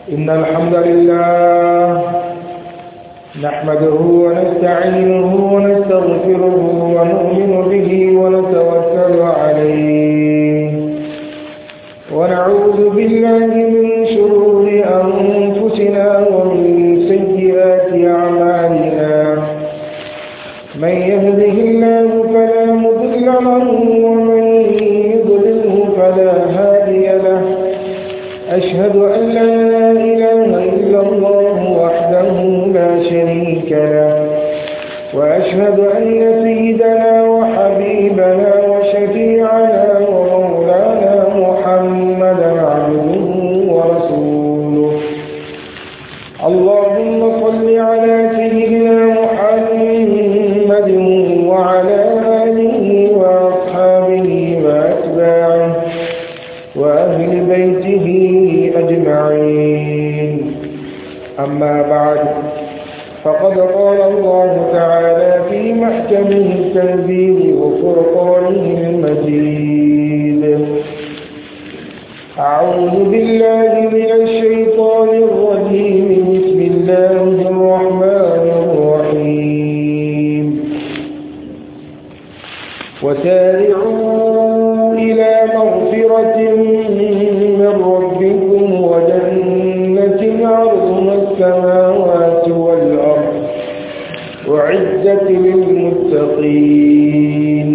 إن الحمد لله نحمده ونستعينه ونستغفره ونؤمن به ونتوكل عليه ونعوذ بالله من شرور أنفسنا ومن سيئات أعمالنا من يهده الله فلا مضل له ومن يضلله فلا هادي له أشهد أن لا إله إلا الله وحده لا شريك له وأشهد أن سيدنا وحبيبنا وشفيعنا ومولانا محمدا عبده ورسوله اللهم صل على سيدنا محمد وعلى آله وأصحابه وأتباعه وأهل بيته أجمعين أما بعد فقد قال الله تعالى في محكمه التنزيل وفرقانه المجيد أعوذ بالله من الشيطان الرجيم بسم الله الرحمن الرحيم وسارعوا إلى مغفرة من ربكم وجنة عرضها السماوات والأرض وعزة للمتقين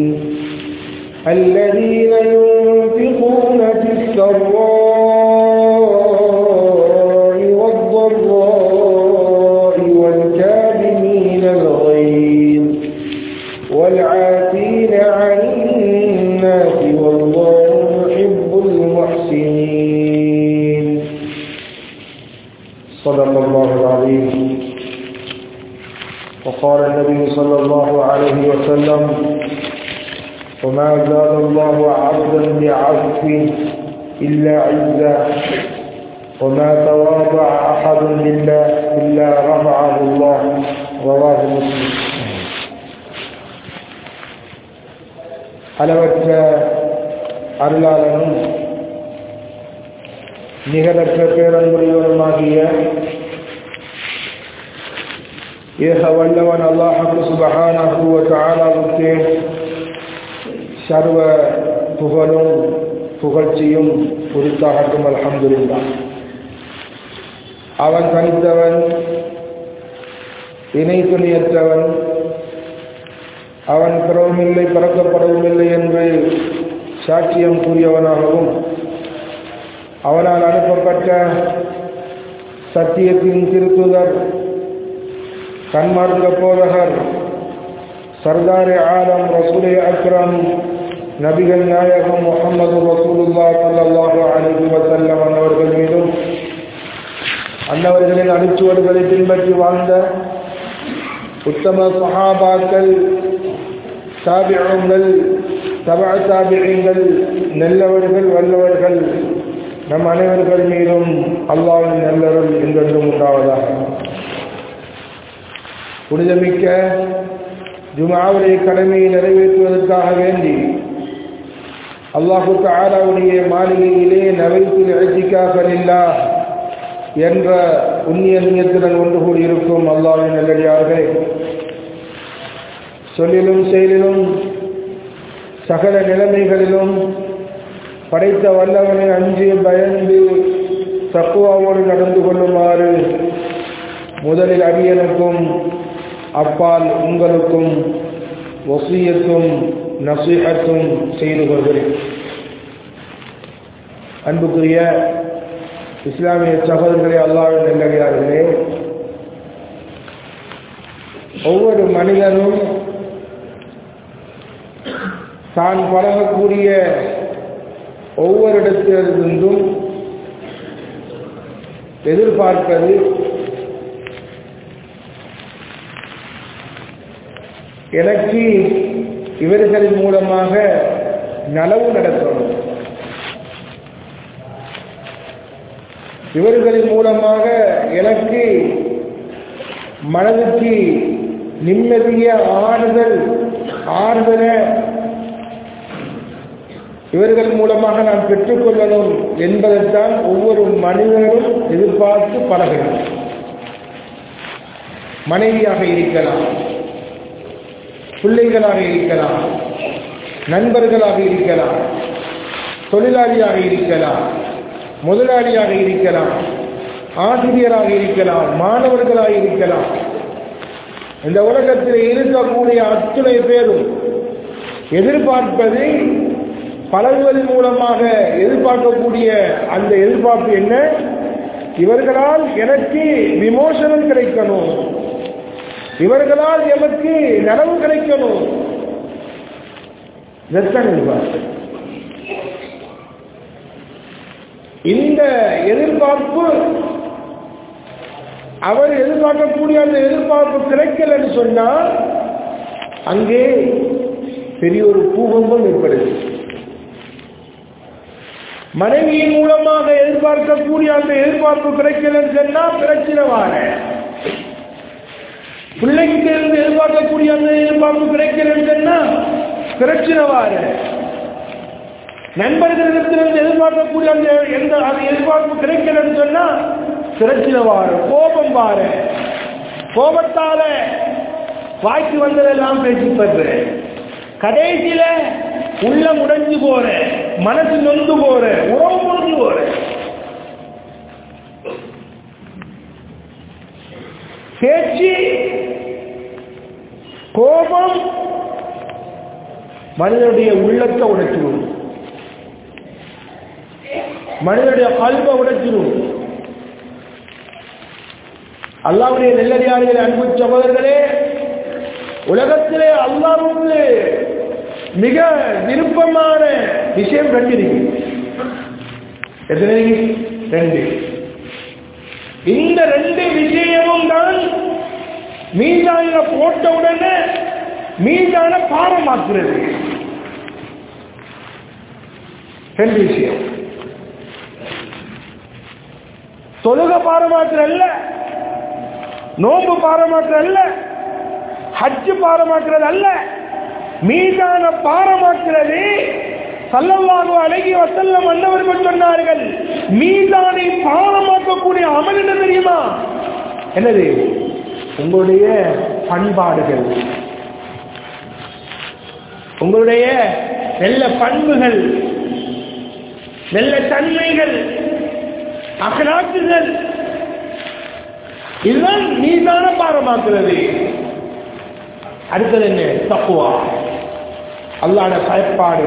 الذين ينفقون في السراء والضراء والكاظمين الغيظ والعافين عن الناس والله يحب المحسنين صدق الله العظيم وقال النبي صلى الله عليه وسلم وما زاد الله عبدا بعفو إلا عزا وما تواضع أحد لله إلا رفعه الله رواه مسلم அளவற்ற அருளாளனும் நிகரற்ற பேரன்புடையவனுமாகிய ஏக வல்லவன் அல்லாஹு சுபஹானஹு தஆலாவுக்கு சர்வ புகழும் புகழ்ச்சியும் உரித்தாகட்டும் அல்ஹம்துலில்லா அவன் தனித்தவன் இணை துணியற்றவன் அவன் பிறவுமில்லை பிறக்கப்படவும் இல்லை என்று சாட்சியம் கூறியவனாகவும் அவனால் அனுப்பப்பட்ட சத்தியத்தின் திருத்துதர் கண்மார்க்க போதகர் சர்தாரே ஆலம் ரசூலே அக்ரம் நபிகள் நாயகம் முகமது ரசூலுல்லா சல்லாஹு அலிஹி வசல்லம் அன்னவர்கள் மீதும் அன்னவர்களின் அனுச்சுவடுகளை பின்பற்றி வாழ்ந்த உத்தம சஹாபாக்கள் தாபியங்கள் தபா தாபியங்கள் நல்லவர்கள் வல்லவர்கள் நம் அனைவர்கள் மீதும் அல்லாவின் நல்லவர்கள் என்றென்றும் உண்டாவதாக புனிதமிக்க ஜுமாவுடைய கடமையை நிறைவேற்றுவதற்காக வேண்டி அல்லாஹு தாலாவுடைய மாளிகையிலே நவைத்தில் எழுச்சிக்காகலில்லா என்ற உண்ணிய நியத்துடன் ஒன்று கூடியிருக்கும் அல்லாவின் நல்லடியார்களே சொல்லிலும் செயலிலும் சகல நிலைமைகளிலும் படைத்த வல்லவனை அஞ்சு பயந்து தக்குவாவோடு நடந்து கொள்ளுமாறு முதலில் அடியனுக்கும் அப்பால் உங்களுக்கும் ஒசியத்தும் நசீகத்தும் செய்து கொள்கிறேன் அன்புக்குரிய இஸ்லாமிய சகோதரர்களே அல்லாவின் நல்லடியார்களே ஒவ்வொரு மனிதனும் தான் பழகக்கூடிய ஒவ்வொரு இடத்திலிருந்தும் எதிர்பார்ப்பது எனக்கு இவர்களின் மூலமாக நலவு நடக்கணும் இவர்களின் மூலமாக எனக்கு மனதுக்கு நிம்மதிய ஆறுதல் ஆறுதல இவர்கள் மூலமாக நான் பெற்றுக்கொள்ளணும் என்பதைத்தான் ஒவ்வொரு மனிதரும் எதிர்பார்த்து பழகணும் மனைவியாக இருக்கலாம் பிள்ளைகளாக இருக்கலாம் நண்பர்களாக இருக்கலாம் தொழிலாளியாக இருக்கலாம் முதலாளியாக இருக்கலாம் ஆசிரியராக இருக்கலாம் மாணவர்களாக இருக்கலாம் இந்த உலகத்தில் இருக்கக்கூடிய அத்துணை பேரும் எதிர்பார்ப்பதை பழகுவதன் மூலமாக எதிர்பார்க்கக்கூடிய அந்த எதிர்பார்ப்பு என்ன இவர்களால் எனக்கு விமோசனம் கிடைக்கணும் இவர்களால் எமக்கு நனவு கிடைக்கணும் இதற்கான எதிர்பார்ப்பு இந்த எதிர்பார்ப்பு அவர் எதிர்பார்க்கக்கூடிய அந்த எதிர்பார்ப்பு கிடைக்கலன்னு சொன்னால் அங்கே பெரிய ஒரு பூகம்பம் ஏற்படுது மனைவியின் மூலமாக எதிர்பார்க்கக்கூடிய அந்த எதிர்பார்ப்பு கிடைக்கலன்னு சொன்னா பிரச்சனை வார பிள்ளைகிட்ட இருந்து எதிர்பார்க்கக்கூடிய அந்த எதிர்பார்ப்பு கிடைக்கலன்னு சொன்னா பிரச்சனை வார நண்பர்களிடத்திலிருந்து எதிர்பார்க்கக்கூடிய அந்த எந்த அந்த எதிர்பார்ப்பு கிடைக்கலன்னு சொன்னா பிரச்சனை வார கோபம் வார கோபத்தால வாய்க்கு வந்ததெல்லாம் பேசி பெறுறேன் கடைசியில உள்ள உடைஞ்சு போற மனசு நொந்து போற உறவு முடிஞ்சு போற பேச்சு கோபம் மனிதனுடைய உள்ளத்தை உடைச்சிடும் மனிதனுடைய கல்வை உடைச்சிடும் அல்லாவுடைய நெல்லடியார்களே அன்பு சகோதரர்களே உலகத்திலே அல்லாவுக்கு மிக விருப்பமான விஷயம் ரெண்டு இருக்கு எத்தனை இருக்கு? ரெண்டு இந்த ரெண்டு விஷயமும் தான் மீதான போட்ட உடனே மீதான பாரமாக்குறது ரெண்டு விஷயம் தொழுக பாரமாக்குற அல்ல நோம்பு பாரமாக்குற அல்ல ஹஜ்ஜு பாரமாக்குறது அல்ல மீதான பாரமாக்குறது சல்லல்லாஹு அழகி வசல்லம் அன்னவர்கள் சொன்னார்கள் மீதானை பாரமாக்கக்கூடிய அமல் என்ன தெரியுமா என்னது உங்களுடைய பண்பாடுகள் உங்களுடைய நல்ல பண்புகள் நல்ல தன்மைகள் அகலாக்குகள் இதுதான் மீதான பாரமாக்குறது அடுத்தது என்ன தக்குவா அல்லாட பயப்பாடு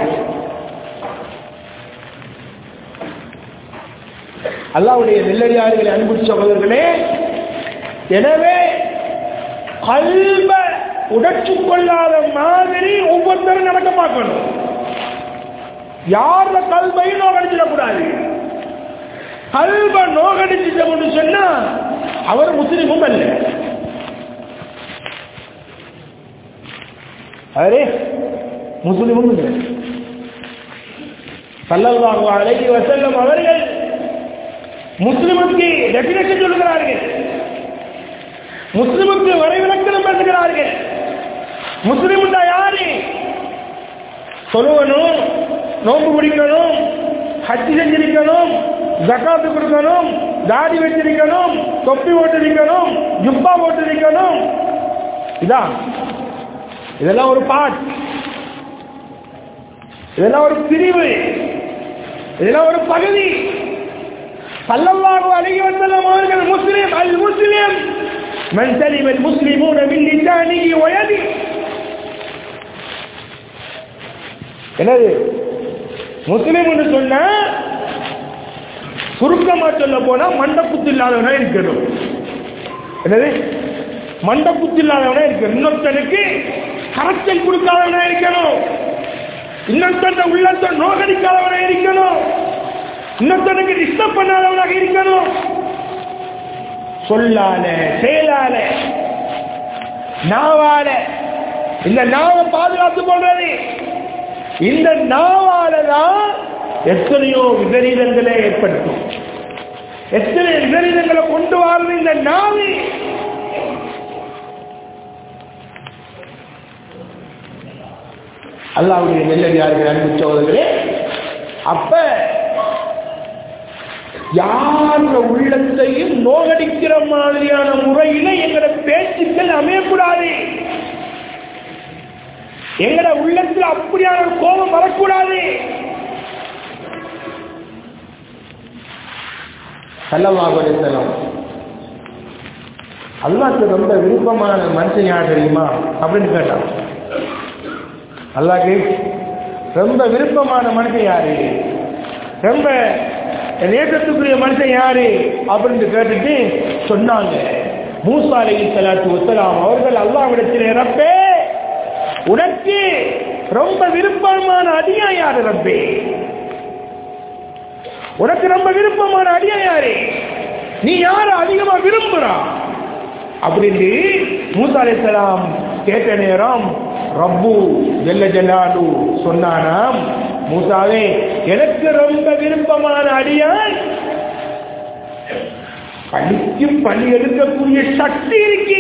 அல்லாவுடைய நெல்லடியார்களை அன்பு சகோதரர்களே எனவே கல்வ உடைச்சு கொள்ளாத மாதிரி ஒவ்வொருத்தரும் நடக்க பார்க்கணும் யார கல்வையும் நோகடிச்சிடக்கூடாது கல்வ நோகடிச்சிட்டோம்னு சொன்னா அவர் முஸ்லிமும் அல்ல அரே முஸ்லிமும் இல்லை சல்லல்லாஹு அலைஹி வஸல்லம் அவர்கள் முஸ்லிமுக்கு டெபினேஷன் சொல்லுகிறார்கள் முஸ்லிமுக்கு வரைவிலக்கணம் பேசுகிறார்கள் முஸ்லிம் யாரு சொல்லுவனும் நோன்பு பிடிக்கணும் ஹஜ்ஜி செஞ்சிருக்கணும் ஜக்காத்து கொடுக்கணும் தாடி வச்சிருக்கணும் தொப்பி போட்டிருக்கணும் ஜுப்பா போட்டிருக்கணும் இதான் இதெல்லாம் ஒரு பாட் இதெல்லாம் ஒரு பிரிவு இதெல்லாம் ஒரு பகுதி சல்லல்லாஹு அலைஹி வஸல்லம் அவர்கள் முஸ்லிம் அல் முஸ்லிம் من سلم المسلمون من لسانه ويده என்னது முஸ்லிம் சொன்னா சுருக்கமா சொல்ல போனா மண்டப்புத்து இல்லாதவனா இருக்கணும் என்னது மண்டப்புத்து இல்லாதவனா இருக்கணும் இன்னொருத்தனுக்கு கரைச்சல் கொடுக்காதவனா இருக்கணும் இன்னொருத்தன் உள்ளத்தை நோகடிக்காதவனா இருக்கணும் இன்னொருத்தனுக்கு டிஸ்டர்ப் பண்ணாதவனாக இருக்கணும் சொல்லால செயலால நாவால இந்த நாவை பாதுகாத்து கொள்வது இந்த நாவால தான் எத்தனையோ விபரீதங்களை ஏற்படுத்தும் எத்தனை விபரீதங்களை கொண்டு வாழ்ந்து இந்த நாவி அல்லாவுடைய நெல்லடியார்கள் அன்பு சோதர்களே அப்ப யார உள்ளத்தையும் நோகடிக்கிற மாதிரியான முறையில எங்கட பேச்சுக்கள் அமையக்கூடாது எங்கட உள்ளத்தில் அப்படியான ஒரு கோபம் வரக்கூடாது சல்லல்லாஹு அலைஹி வஸல்லம் அல்லாஹ்க்கு ரொம்ப விருப்பமான மனுஷன் யார் தெரியுமா அப்படின்னு கேட்டான் அல்லாஹ்க்கு ரொம்ப விருப்பமான மனுஷன் யாரு ரொம்ப நேசத்துக்குரிய மனுஷன் யாரு அப்படின்னு கேட்டுட்டு சொன்னாங்க மூசா அலைஹி ஸலாத்து வஸலாம் அவர்கள் அல்லாஹ்விடத்தில் ரப்பே உனக்கு ரொம்ப விருப்பமான அடியா யாரு ரப்பே உனக்கு ரொம்ப விருப்பமான அடியா யாரு நீ யார அதிகமா விரும்புறா அப்படின்னு மூசா அலைஹிஸ்ஸலாம் கேட்ட நேரம் ரப்பு ஜல்ல ஜல்லாலு சொன்னானாம் மூசாவே எனக்கு ரொம்ப விருப்பமான அடியான் பணிக்கு பணி எடுக்கக்கூடிய சக்தி இருக்கு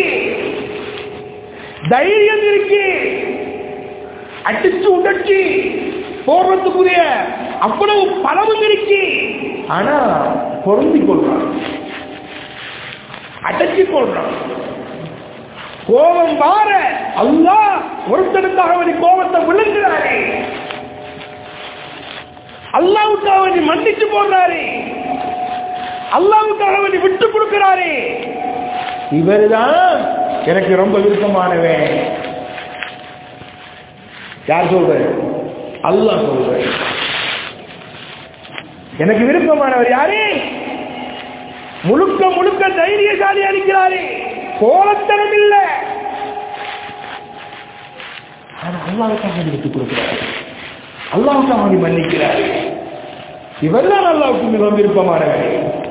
தைரியம் இருக்கு அடிச்சு உடச்சி போடுறதுக்குரிய அவ்வளவு பலமும் இருக்கு ஆனா பொருந்தி கொள்றான் அடைச்சு கொள்றான் கோபம் வார அல்லா ஒருத்தனுக்காக வேண்டி கோபத்தை விழுங்குறாரு அல்லாவுக்காக வேண்டி மன்னிச்சு போடுறாரு அல்லாவுக்காக வேண்டி விட்டு கொடுக்கிறாரு இவருதான் எனக்கு ரொம்ப விருப்பமானவன் யார் சொல்ற அல்லாஹ் சொல்ற எனக்கு விருப்பமானவர் யாரு முழுக்க முழுக்க தைரியசாலி அளிக்கிறாரு கோலத்தனம் இல்ல ஆனா அல்லாவுக்காக விட்டு கொடுக்கிறாரு அல்லாவுக்காக வேண்டி மன்னிக்கிறாரு இவர்தான் அல்லாவுக்கு மிகவும் விருப்பமானவர்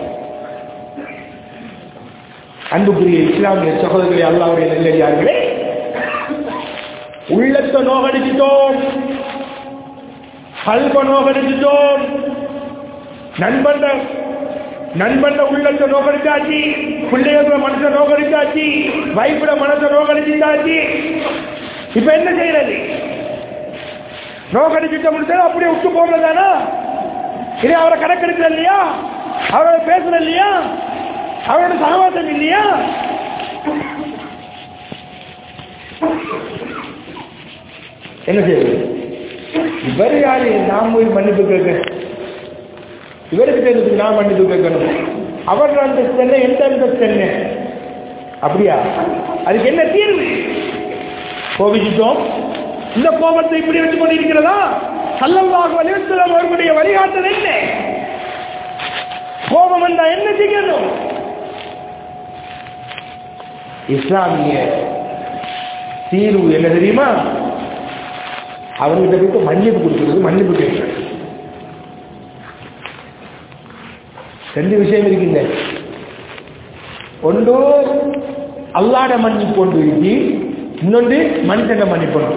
அன்புக்குரிய இஸ்லாமிய சகோதரர்களே அல்லாவுடைய நெல்லடியார்களே உள்ளத்தை நோகடிச்சிட்டோம் கல்வ நோகடிச்சிட்டோம் நண்பன் நண்பன் உள்ளத்தை நோகடிச்சாச்சு பிள்ளைகள மனசை நோகடிச்சாச்சு வைப்பிட மனசை நோகடிச்சாச்சு இப்ப என்ன செய்யறது நோகடிச்சிட்ட முடிச்சா அப்படியே விட்டு போடுறதானா இது அவரை கணக்கெடுக்கிற இல்லையா அவரோட பேசுற இல்லையா அவரோட சகவாசம் இல்லையா என்ன செய்வது இவர் யாரு நான் போய் மன்னிப்பு கேட்க இவருக்கு தெரிஞ்சு நான் மன்னிப்பு கேட்கணும் அவர் அந்த சென்னை எந்த அந்த சென்னை அப்படியா அதுக்கு என்ன தீர்வு கோபிச்சிட்டோம் இந்த கோபத்தை இப்படி வச்சு கொண்டிருக்கிறதா சல்லல்லாஹு அலைஹி வஸல்லம் அவர்களுடைய வழிகாட்டல் என்ன கோபம் என்றா என்ன செய்யணும் இஸ்லாமிய தீர்வு என்ன தெரியுமா அவர்கிட்ட போய் மன்னிப்பு கொடுக்கிறது மன்னிப்பு கேட்கிறது ரெண்டு விஷயம் இருக்கின்ற ஒன்று அல்லாட மன்னிப்பு ஒன்று இருக்கு இன்னொன்று மனுஷன மன்னிப்பணும்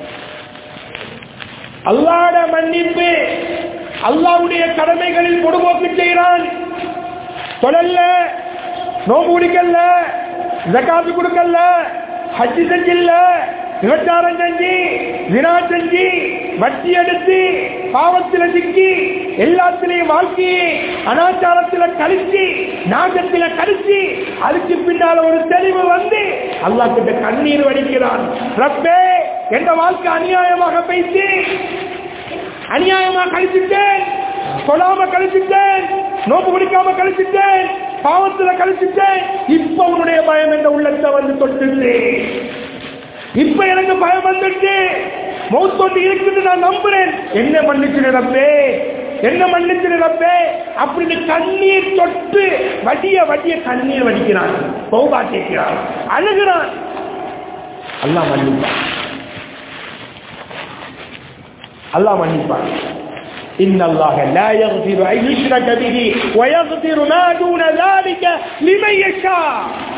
அல்லாட மன்னிப்பு அல்லாவுடைய கடமைகளில் பொடுபோக்கு செய்கிறான் தொடல்ல நோம்பு குடிக்கல ஜக்காத்து கொடுக்கல ஹஜ்ஜி செஞ்சில்ல விபச்சாரம் செஞ்சு வினா செஞ்சு வட்டி எடுத்து பாவத்தில சிக்கி எல்லாத்திலையும் வாழ்க்கையை அனாச்சாரத்தில கழிச்சு நாகத்தில கழிச்சு அதுக்கு பின்னால ஒரு தெளிவு வந்து அல்லாஹ் கிட்ட கண்ணீர் வடிக்கிறான் ரப்பே எந்த வாழ்க்கை அநியாயமாக பேசி அநியாயமா கழிச்சுட்டேன் கொடாம கழிச்சுட்டேன் நோப்பு குடிக்காம கழிச்சுட்டேன் பாவத்துல கழிச்சுட்டேன் இப்ப உன்னுடைய பயம் என்ற உள்ளத்தை வந்து தொட்டுச்சு இப்ப எனக்கு பயம் வந்துட்டு மௌத்தொண்டு இருக்குது நான் நம்புறேன் என்ன மன்னிச்சு நிரப்பே என்ன மன்னிச்சு நிரப்பே அப்படின்னு கண்ணீர் தொட்டு வடிய வடிய கண்ணீர் வடிக்கிறான் பௌபா கேட்கிறான் அழுகிறான் அல்லாஹ் மன்னிப்பான் அல்லாஹ் மன்னிப்பான் إن الله لا يغفر أن يشرك به ويغفر ما دون ذلك لمن يشاء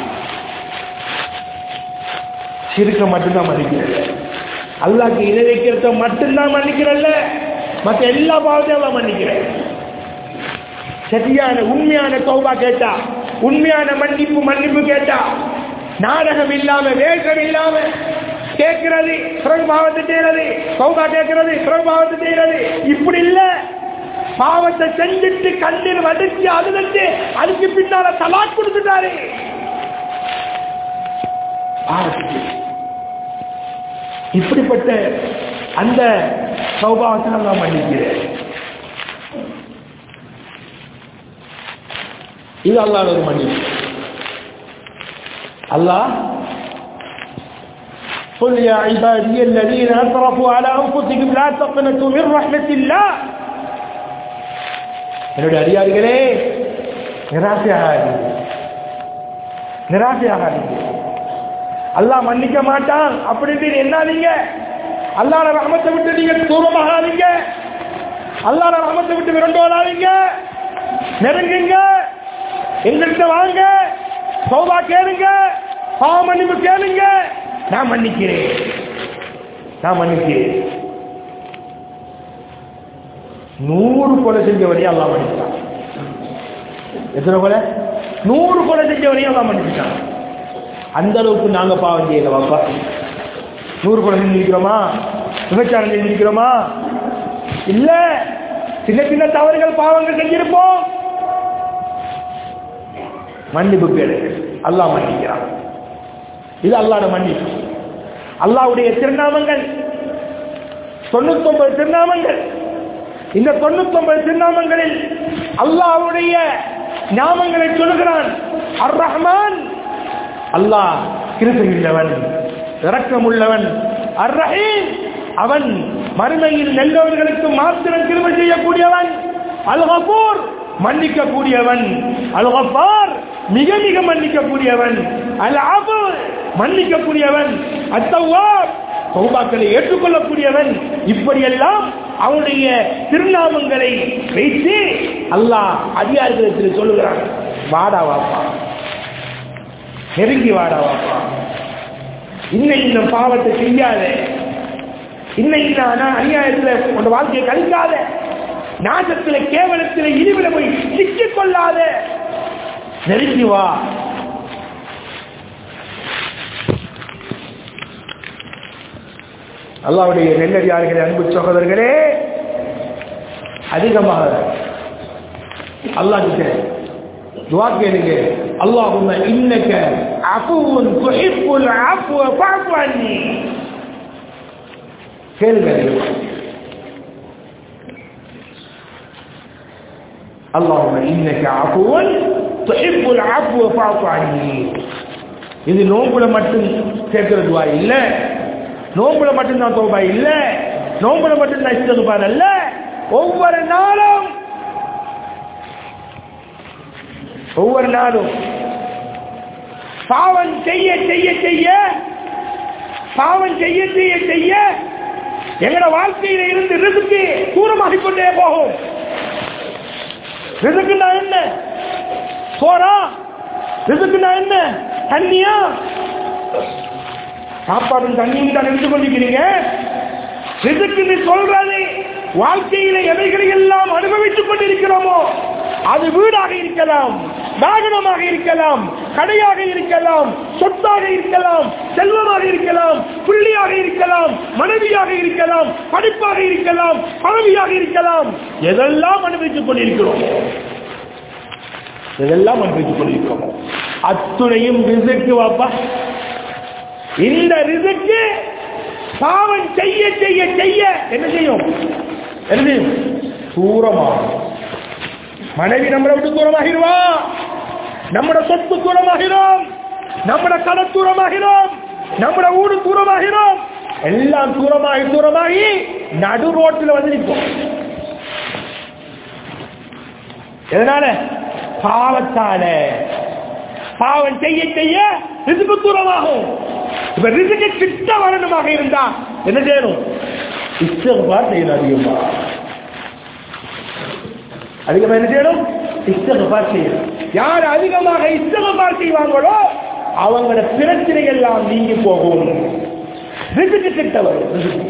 சிறுக்க மட்டும்தான் மன்னிக்கிறது அல்லாக்கு இணை வைக்கிறத மட்டும்தான் மன்னிக்கிறல்ல மற்ற எல்லா பாவத்தையும் எல்லாம் மன்னிக்கிறேன் சரியான உண்மையான தௌபா கேட்டா உண்மையான மன்னிப்பு மன்னிப்பு கேட்டா நாடகம் இல்லாம வேஷம் இல்லாம கேட்கிறது பிறகு பாவத்தை செய்யறது சௌகா கேட்கிறது பிறகு பாவத்தை செய்யறது இப்படி இல்ல பாவத்தை செஞ்சுட்டு கண்ணீர் வடிச்சு அழுதுட்டு அதுக்கு பின்னால தலாக் கொடுத்துட்டாரு பாவத்துக்கு. இப்படிப்பட்ட அந்த சௌபாவத்தை நான் மன்னிக்கிறேன் இது அல்லாஹ் ஒரு மன்னிப்பு அல்லாஹ் قل يا عبادي الذين اسرفوا على انفسهم لا تقنطوا من رحمه الله என்னுடைய அடியார்களே நிராசையாகாதீங்க நிராசையாகாதீங்க அல்லாஹ் மன்னிக்க மாட்டான் அப்படின்னு என்னாதீங்க அல்லாஹ் ரஹமத்தை விட்டு நீங்க தூரமாகாதீங்க அல்லாஹ் ரஹமத்தை விட்டு விரண்டோடாதீங்க நெருங்குங்க எங்கள்கிட்ட வாங்க சௌபா கேளுங்க பாவ மன்னிப்பு கேளுங்க நான் மன்னிக்கிறேன் நான் மன்னிக்கிறேன் நூறு கொலை செஞ்சவரையும் அல்லாஹ் மன்னிச்சான் எத்தனை கொலை நூறு கொலை செஞ்சவரையும் அல்லாஹ் மன்னிச்சான் அந்த அளவுக்கு நாங்க பாவம் செய்யல வாப்பா நூறு கொலை செஞ்சிருக்கிறோமா விபச்சாரம் செஞ்சிருக்கிறோமா இல்ல சின்ன சின்ன தவறுகள் பாவங்கள் செஞ்சிருப்போம் மன்னிப்பு கேளு அல்லாஹ் மன்னிக்கிறான் இது அல்லாட மன்னிப்பு அல்லாவுடைய திருநாமங்கள் தொண்ணூத்தொன்பது திருநாமங்கள் இந்த தொண்ணூத்தொன்பது திருநாமங்களில் அல்லாவுடைய நாமங்களை சொல்லுகிறான் அர் ரஹ்மான் அல்லாஹ் கிருபையுள்ளவன் இரக்கமுள்ளவன் அர் ரஹீம் அவன் மறுமையில் நல்லவர்களுக்கு மாத்திரம் கிருபை செய்யக்கூடியவன் அல் கபூர் மன்னிக்க கூடியவன் அல் கஃபார் மிக மிக மன்னிக்க கூடியவன் அல் அபு மன்னிக்க கூடியவன் அத்தவாப் சௌபாக்களை ஏற்றுக்கொள்ளக்கூடியவன் இப்படியெல்லாம் அவனுடைய திருநாமங்களை வைத்து அல்லாஹ் அதிகாரிகளுக்கு சொல்லுகிறான் வாடா வாப்பா நெருங்கி வாடா வாப்பா இன்னும் இந்த பாவத்தை செய்யாத இன்னும் இந்த அநா- அநியாயத்துல உன் வாழ்க்கையை கழிக்காத நாசத்துல கேவலத்துல இழிவில போய் சிக்கிக் கொள்ளாத நெருங்கி வா அல்லாவுடைய நெல்லடியார்களே அன்பு சகோதரர்களே அதிகமாக அல்லாஹ் கிட்ட துவா கேளுங்க அல்லாஹும்ம இன்னக அஃபுவுன் துஹிப்புல் அஃப்வ ஃபஅஃபு அன்னி கேளுங்க அதிகமா. اللهم انك عفو تحب العفو فاعف عني இது நோம்புல மட்டும் கேட்கிற துவா இல்ல நோம்புல மட்டும் தான் தோபா இல்ல நோம்புல மட்டும் தான் இஸ்திக்பார் அல்ல ஒவ்வொரு நாளும் ஒவ்வொரு நாளும் பாவம் செய்ய செய்ய செய்ய பாவம் செய்ய செய்ய செய்ய எங்கட வாழ்க்கையில இருந்து ரிசுக்கு தூரமாகிக் கொண்டே போகும் ரிசுக்குன்னா என்ன சோறா ரிசுக்குன்னா என்ன தண்ணியா சாப்பாடும் தண்ணியும் தான் எடுத்துக் கொண்டிருக்கிறீங்க ரிசுக்குன்னு சொல்றது வாழ்க்கையில எவைகளை எல்லாம் அனுபவித்துக் கொண்டிருக்கிறோமோ அது வீடாக இருக்கலாம் வாகனமாக இருக்கலாம் கடையாக இருக்கலாம் சொத்தாக இருக்கலாம் செல்வமாக இருக்கலாம் புள்ளியாக இருக்கலாம் மனைவியாக இருக்கலாம் படிப்பாக இருக்கலாம் பதவியாக இருக்கலாம் எதெல்லாம் அனுபவித்துக் கொண்டிருக்கிறோம் எதெல்லாம் அனுபவித்துக் கொண்டிருக்கிறோம் அத்துணையும் ரிசுக்கு வாப்பா இந்த ரிசுக்கு பாவம் செய்ய செய்ய செய்ய என்ன செய்யும் என்ன செய்யும் தூரமாகும் மனைவி நம்மளை விட்டு தூரமாகிடுவா நம்மட சொத்து தூரமாகிறோம் நம்மட கடை தூரமாகிறோம் நம்மட ஊடு தூரமாகிறோம் எல்லாம் தூரமாகி தூரமாகி நடு ரோட்டில் வந்து நிற்போம் எதனால பாவத்தால பாவம் செய்ய செய்ய ரிசுக்கு தூரமாகும் இப்ப ரிசுக்கு கிட்ட வரணுமாக இருந்தா என்ன செய்யணும் இஷ்டமா செய்யணும் அதிகமா அதிகமா என்ன செய்யணும் இஸ்தகபார் செய்யணும் யார் அதிகமாக இஸ்தகபார் செய்வாங்களோ அவங்களோட பிரச்சனை எல்லாம் நீங்கி போகும் ரிசுக்கு கிட்ட வரும் ரிசுக்கு.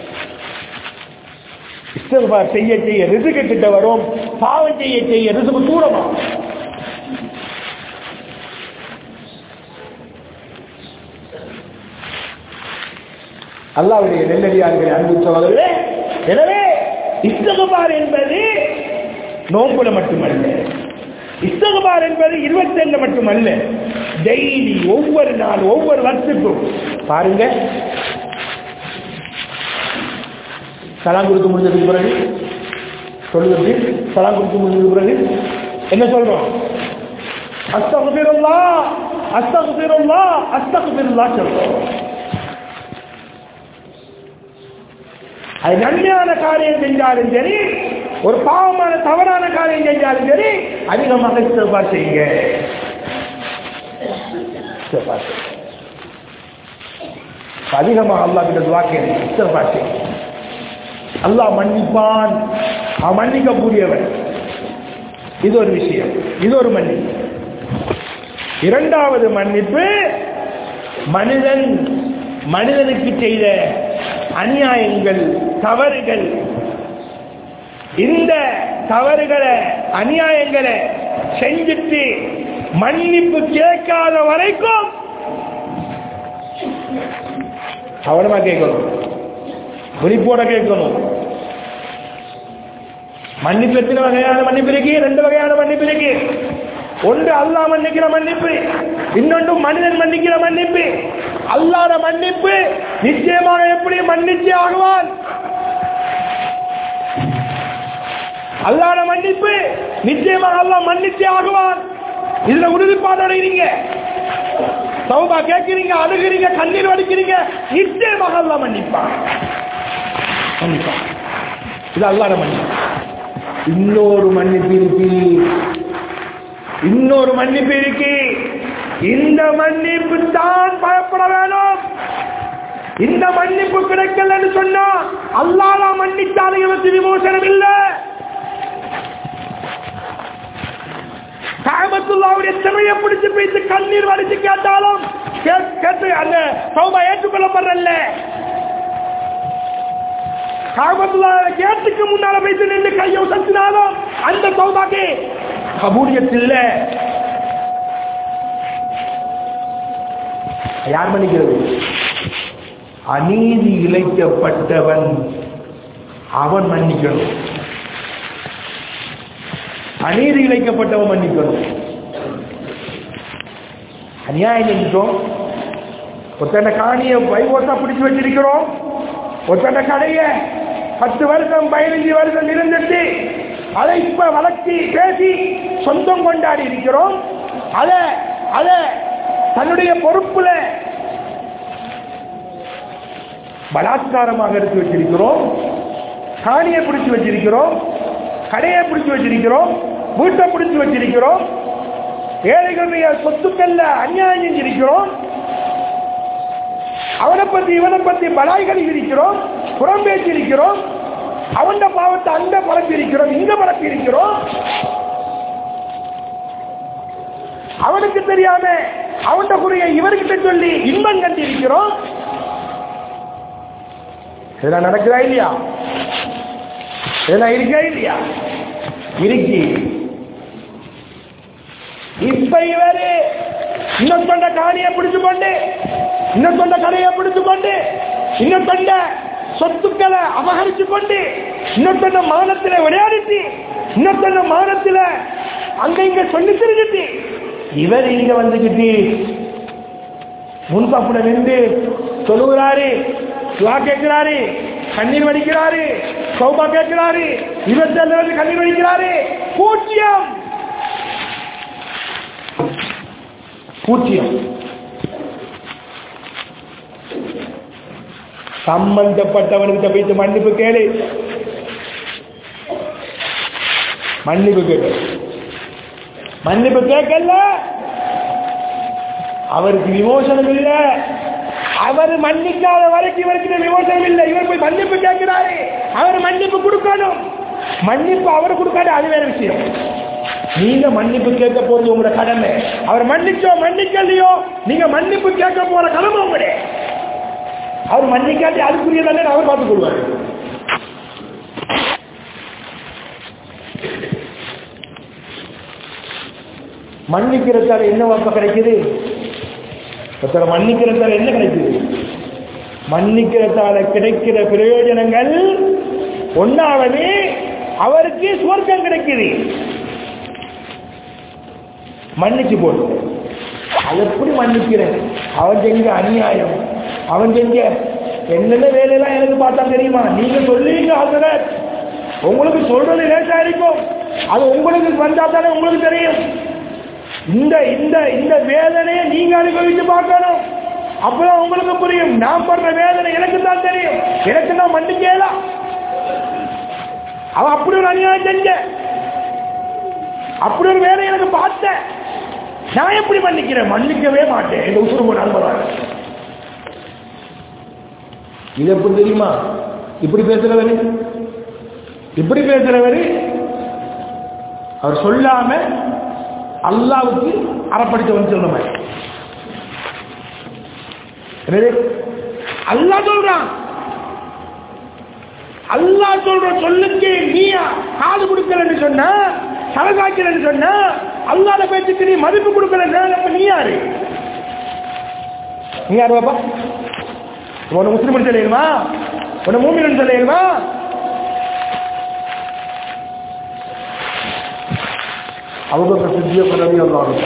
இஸ்தகபார் செய்ய செய்ய ரிசுக்கு கிட்ட வரும் பாவம் செய்ய செய்ய ரிசுக்கு தூரமா அல்லாவுடைய நெல்லடியார்கள் அன்பு சோதரே எனவே இஸ்தகபார் என்பது நோம்புல மட்டுமல்ல இஸ்தகபார் என்பது இருபத்தெண்டு மட்டுமல்ல டெய்லி ஒவ்வொரு நாள் ஒவ்வொரு வருஷத்துக்கும் பாருங்க சலாம் கொடுத்து முடிஞ்சதுக்கு பிறகு சொல்லுவது சலாம் கொடுத்து முடிஞ்சதுக்கு பிறகு என்ன சொல்றோம் அஸ்தகுபிருல்லா அஸ்தகுபிருல்லா அஸ்தகுபிருல்லா சொல்றோம் அது நன்மையான காரியம் செஞ்சாலும் சரி ஒரு பாவமான தவறான காரியம் செஞ்சாலும் சரி அதிகமாக இஸ்திஃபார் செய்யுங்க இஸ்திஃபார் செய்யுங்க. அதிகமாக அல்லாஹ் கிட்ட துவா கேளுங்க இஸ்திஃபார் செய்யுங்க அல்லாஹ் மன்னிப்பான் அவன் மன்னிக்கக்கூடியவன் இது ஒரு விஷயம் இது ஒரு மன்னிப்பு இரண்டாவது மன்னிப்பு மனிதன் மனிதனுக்கு செய்த அநியாயங்கள் தவறுகள் இந்த தவறுகளை அநியாயங்களை செஞ்சுட்டு மன்னிப்பு கேட்காத வரைக்கும் கவனமா கேட்கணும் விழிப்போட கேட்கணும் மன்னிப்பு எத்தனை வகையான மன்னிப்பு இருக்கு ரெண்டு வகையான மன்னிப்பு இருக்கு ஒன்று அல்லாஹ் மன்னிக்கிற மன்னிப்பு இன்னொன்று மனிதன் மன்னிக்கிற மன்னிப்பு அல்லாத மன்னிப்பு நிச்சயமாக எப்படி மன்னிச்சே ஆகுவான் அல்லாத மன்னிப்பு நிச்சயமாக அல்லாஹ் மன்னிச்சே ஆகுவான் இதுல உறுதிப்பாடு அடைகிறீங்க சௌபா கேட்கிறீங்க அழுகிறீங்க கண்ணீர் வடிக்கிறீங்க நிச்சயமாக அல்லாஹ் மன்னிப்பான் மன்னிப்பான் இது அல்லாத மன்னிப்பு இன்னொரு மன்னிப்பு இருக்கு இன்னொரு மன்னிப்பு இருக்கு இந்த மன்னிப்பு தான் பயப்பட வேணும் இந்த மன்னிப்பு கிடைக்கலன்னு சொன்னா அல்லாத மன்னித்தாலும் இவருக்கு விமோசனம் இல்லை காமத்துல்லாவுடைய திரையை பிடிச்சு பேசி கண்ணீர் வடிச்சு கேட்டாலும் கே- கேட்டு அந்த சௌபா ஏற்றுக்கொள்ளப்படுறல்ல காமத்துல்லா கேட்டுக்கு முன்னால வைத்து நின்று கையை சத்தினாலும் அந்த சௌபாக்கு கபூலியத்தில் யார் மன்னிக்கிறது அநீதி இழைக்கப்பட்டவன் அவன் மன்னிக்கணும் அநீதி இழைக்கப்பட்டவன் மன்னிக்கணும் அநியாயம் செஞ்சிட்டோம் ஒருத்தன காணிய வைவோசா பிடிச்சு வச்சிருக்கிறோம் ஒருத்தன கடைய பத்து வருஷம் பதினஞ்சு வருஷம் இருந்துட்டு அதை இப்ப வளர்ச்சி பேசி சொந்தம் கொண்டாடி இருக்கிறோம் அத அத தன்னுடைய பொறுப்புல பலாத்காரமாக எடுத்து வச்சிருக்கிறோம் காணியை பிடிச்சு வச்சிருக்கிறோம் கடையை பிடிச்சு வச்சிருக்கிறோம் வீட்டை பிடிச்சு வச்சிருக்கிறோம் ஏழைகளுடைய சொத்துக்கள்ல அநியாயம் செஞ்சிருக்கிறோம் அவனை பத்தி இவனை பத்தி பலாய்கள் இருக்கிறோம் புறம் பேசியிருக்கிறோம் அவன் பாவத்தை அங்க பரப்பி இருக்கிறோம் இங்க பரப்பி இருக்கிறோம் அவனுக்கு தெரியாம அவன் குறைய இவர்கிட்ட சொல்லி இன்பம் கண்டிருக்கிறோம் இதெல்லாம் நடக்குதா இல்லையா இதெல்லாம் இருக்கா இல்லையா இருக்கு இப்ப இவரு இன்னொருத்தொண்ட காணியை பிடிச்சு கொண்டு இன்னொருத்தொண்ட கடையை பிடிச்சு கொண்டு இன்னொருத்தொண்ட சொத்துக்களை அபகரிச்சு கொண்டு இன்னொருத்தொண்ட மானத்துல விளையாடிட்டு இன்னொருத்தொண்ட மானத்துல அங்க இங்க சொல்லி தெரிஞ்சுட்டு இவர் இங்க வந்துகிட்டு முன்பாப்புல நின்று சொல்லுகிறாரு துவா கேட்கிறாரு கண்ணீர் வடிக்கிறாரு சௌபா கேட்கிறாரு இவர் செல்வது கண்ணீர் வடிக்கிறாரு பூஜ்யம் பூஜ்யம் சம்பந்தப்பட்டவனுக்கு போயிட்டு மன்னிப்பு கேளு மன்னிப்பு கேட்க மன்னிப்பு கேட்கல அவருக்கு விமோசனம் இல்லை அவர் மன்னிக்காத வரைக்கும் இவருக்கு விமோசனம் இல்லை இவர் போய் மன்னிப்பு கேட்கிறாரு அவர் மன்னிப்பு கொடுக்கணும் மன்னிப்பு அவர் கொடுக்காது அது வேற விஷயம் நீங்க மன்னிப்பு கேட்க போறது உங்களோட கடமை அவர் மன்னிச்சோ மன்னிக்கலையோ நீங்க மன்னிப்பு கேட்க போற கடமை உங்களுடைய அவர் மன்னிக்காட்டி அதுக்குரிய தானே அவர் பார்த்துக் கொள்வார் மன்னிக்கிறதால என்ன வார்த்தை கிடைக்குது ஒருத்தரை மன்னிக்கிறதால என்ன கிடைக்குது மன்னிக்கிறதால கிடைக்கிற பிரயோஜனங்கள் ஒன்னாவது அவருக்கு சுவர்க்கம் கிடைக்குது மன்னிச்சு போட்டு அது எப்படி மன்னிக்கிறேன் அவன் செஞ்ச அநியாயம் அவன் செஞ்ச என்னென்ன வேலையெல்லாம் எனக்கு பார்த்தா தெரியுமா நீங்க சொல்லுவீங்க ஹசரத் உங்களுக்கு சொல்றது லேட்டா இருக்கும் அது உங்களுக்கு வந்தா தானே உங்களுக்கு தெரியும் இந்த இந்த இந்த வேதனையை நீங்க அனுபவிச்சு பார்க்கணும் அப்பதான் உங்களுக்கு புரியும் நான் படுற வேதனை எனக்கு தான் தெரியும் எனக்கு தான் மன்னிக்கலாம் அவன் அப்படி ஒரு அநியாயம் செஞ்ச அப்படி ஒரு வேலை எனக்கு பார்த்தேன் நான் எப்படி மன்னிக்கிறேன் மன்னிக்கவே மாட்டேன் இந்த உசுறு போன அனுபவம் இது எப்படி தெரியுமா இப்படி பேசுறவரு இப்படி பேசுறவரு அவர் சொல்லாம அல்லாவுக்கு அறப்படித்தவன் சொல்ல மாதிரி என்னது? அல்லாஹ் சொல்றான் அல்லாஹ் சொல்ற சொல்லுக்கு நீ காது கொடுக்கலன்னு சொன்ன சலகாய்க்கலன்னு சொன்ன அல்லாத பேச்சுக்கு நீ மதிப்பு கொடுக்கலன்னா அப்ப நீ யாரு நீ யாரு பாப்பா உன முஸ்லிம் சொல்லிடுமா உன மூமின் சொல்லிடுமா அவங்க சித்திய பதவி அல்லாஹ்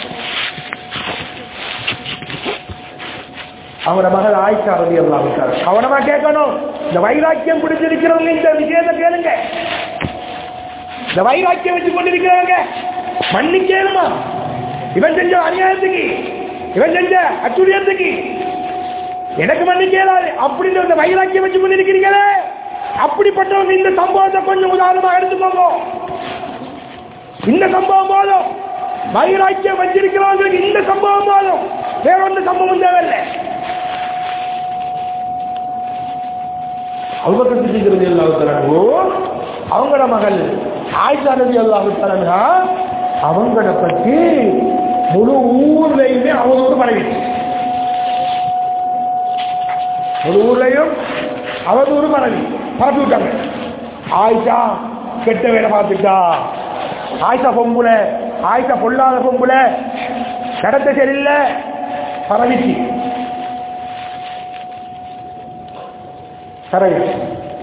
அவங்களோட மகள் ஆயிஷா ரவி அல்லாஹ் கவனமா கேட்கணும் இந்த வைராக்கியம் பிடிச்சிருக்கிறவங்க இந்த விஷயத்தை கேளுங்க இந்த வைராக்கியம் வச்சு கொண்டிருக்கிறவங்க மன்னிக்கணுமா இவன் செஞ்ச அநியாயத்துக்கு இவன் செஞ்ச அச்சுரியத்துக்கு எனக்கு மன்னிக்க இயலாது அப்படின்னு இந்த வைராக்கியம் வச்சு கொண்டிருக்கிறீங்களே அப்படிப்பட்டவங்க இந்த சம்பவத்தை கொஞ்சம் உதாரணமா எடுத்துக்கோங்க இந்த சம்பவம் போதும் வைராக்கியம் வச்சிருக்கிறவங்களுக்கு இந்த சம்பவம் போதும் வேற ஒன்று சம்பவம் தேவையில்லை அவங்க கட்டிக்கிறது எல்லாத்தாரோ அவங்களோட மகள் ஆயிஷா நபி அல்லாஹு அவங்கள பற்றி முழு ஊர்லயுமே அவதூறு பரவிச்சு முழு ஊர்லயும் அவதூறு பரவி பரப்பி விட்டாங்க ஆயிஷா கெட்ட வேலை பார்த்துட்டா ஆயிஷா பொம்புல ஆயிஷா பொல்லாத பொம்புல நடத்த சரியில்லை பரவிச்சு பரவிச்சு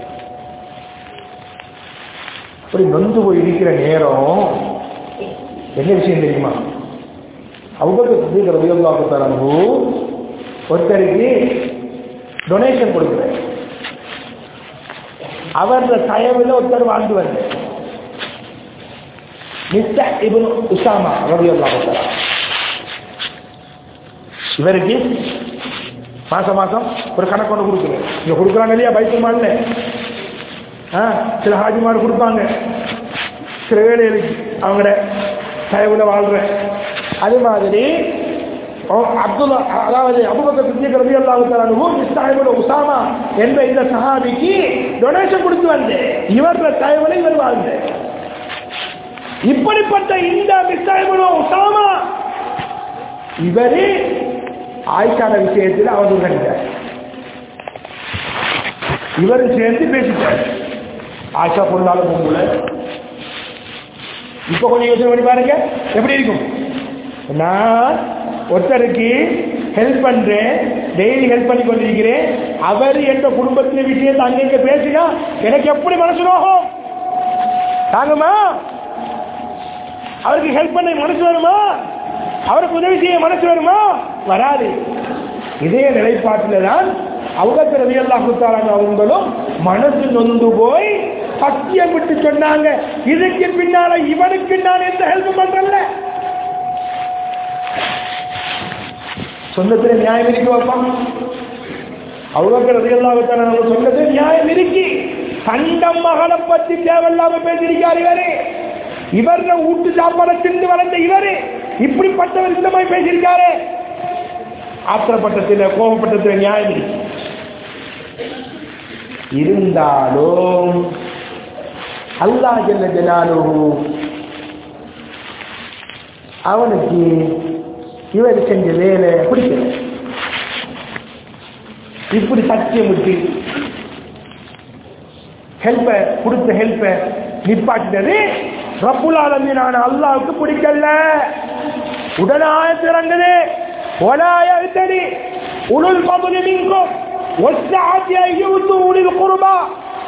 அப்படி நொந்து போய் இருக்கிற நேரம் என்ன விஷயம் தெரியுமா அவங்க ரவியல்லாஹு தரம்பு ஒருத்தருக்கு டொனேஷன் கொடுக்குறேன் அவர தயவில் ஒருத்தர் வாழ்ந்து வந்த மிஸ்டர் இபுன் உசாமா ரவியல்லாஹு தரா இவருக்கு மாசம் மாசம் ஒரு கணக்கு ஒன்று கொடுக்குறேன் இங்க கொடுக்குறாங்க இல்லையா பைக்கு மாடல சில ஹாஜிமார் கொடுப்பாங்க சில வேலைகளுக்கு அவங்களோட தயவுல வாழ்றேன் அது மாதிரி அப்துல்லா அதாவது அபுபக்கர் சித்திக் ரவி அல்லாஹு உசாமா என்ற இந்த சஹாபிக்கு டொனேஷன் கொடுத்து வந்தேன் இவர தயவுல இவர் வாழ்ந்த இப்படிப்பட்ட இந்த மிஸ்தாயிபுல உசாமா இவரு ஆய்க்கான விஷயத்தில் அவர் கண்டார் இவரும் சேர்ந்து பேசிட்டார் ஆஷா பொருளாலும் பொம்புல இப்ப கொஞ்சம் யோசனை பண்ணி பாருங்க எப்படி இருக்கும் நான் ஒருத்தருக்கு ஹெல்ப் பண்றேன் டெய்லி ஹெல்ப் பண்ணி கொண்டிருக்கிறேன் அவர் என்ற குடும்பத்தின் விஷயத்தை அங்கங்க பேசினா எனக்கு எப்படி மனசு நோகும் தாங்கம்மா அவருக்கு ஹெல்ப் பண்ண மனசு வருமா அவருக்கு உதவி செய்ய மனசு வருமா வராது இதே நிலைப்பாட்டில் தான் அவங்க ரவியல்லாஹுத்தாராங்க அவங்களும் மனசு நொந்து போய் சத்தியம் விட்டு சொன்னாங்க இதுக்கு பின்னால இவனுக்கு நான் எந்த ஹெல்ப் பண்றல சொன்னதுல நியாயம் இருக்கு பாப்பா அவங்க ரவியல்லாஹுத்தாராங்க சொன்னது நியாயம் இருக்கு கண்டம் மகளை பத்தி தேவையில்லாம பேசியிருக்காரு இவரு இவர் வீட்டு சாப்பாடை திண்டு வளர்ந்த இவரு இப்படிப்பட்டவர் இந்த மாதிரி பேசியிருக்காரு ஆத்திரப்பட்டத்தில் கோபப்பட்டத்தில் நியாயம் இருக்கு இருந்தாலும் அல்லா ஜல்ல ஜலாலு அவனுக்கு இவர் செஞ்ச வேலை பிடிக்கல இப்படி சத்தியம் விட்டு ஹெல்ப்ப கொடுத்த ஹெல்ப்ப நிப்பாட்டினது ரப்புல் ஆலமீனான அல்லாவுக்கு பிடிக்கல உடனாய திறந்தது ஒலாய தடி உளுல் பகுதி நீங்கும் والسعة أن يؤتوا أولي القربى